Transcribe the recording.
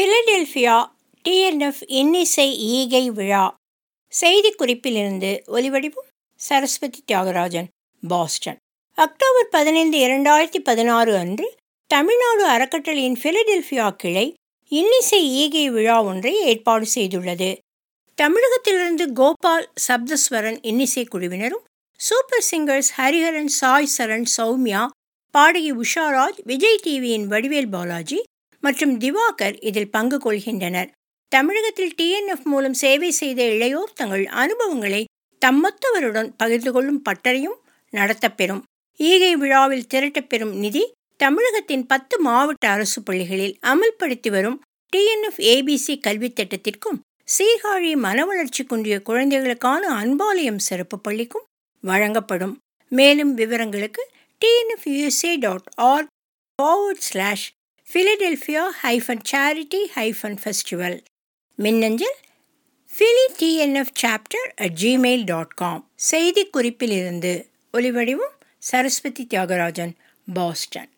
Philadelphia TNF இன்னிசை ஈகை விழா செய்திக்குறிப்பிலிருந்து ஒலிவடிவம் சரஸ்வதி தியாகராஜன் பாஸ்டன் அக்டோபர் பதினைந்து இரண்டாயிரத்தி பதினாறு அன்று தமிழ்நாடு அறக்கட்டளையின் பிலடெல்பியா கிளை இன்னிசை ஈகை விழா ஒன்றை ஏற்பாடு செய்துள்ளது தமிழகத்திலிருந்து கோபால் சப்தஸ்வரன் இன்னிசை குழுவினரும் சூப்பர் சிங்கர்ஸ் ஹரிஹரன் சாய் சரண் சௌமியா பாடகி உஷாராஜ் விஜய் டிவியின் வடிவேல் பாலாஜி மற்றும் திவாகர் இதில் பங்கு கொள்கின்றனர் தமிழகத்தில் டிஎன்எஃப் மூலம் சேவை செய்த இளையோர் தங்கள் அனுபவங்களை தம்மொத்தவருடன் பகிர்ந்து கொள்ளும் பட்டறையும் நடத்தப்பெறும் ஈகை விழாவில் திரட்டப்பெறும் நிதி தமிழகத்தின் பத்து மாவட்ட அரசு பள்ளிகளில் அமல்படுத்தி வரும் டிஎன்எஃப் ஏபிசி கல்வித் திட்டத்திற்கும் சீர்காழி மனவளர்ச்சி குன்றிய குழந்தைகளுக்கான அன்பாலயம் சிறப்பு பள்ளிக்கும் வழங்கப்படும் மேலும் விவரங்களுக்கு TNF USA dot org forward slash Philadelphia hyphen charity hyphen festival மின்னஞ்சல் Philly TNF chapter at Gmail dot com செய்தி குறிப்பிலிருந்து ஒலிவடிவம் சரஸ்வதி தியாகராஜன் பாஸ்டன்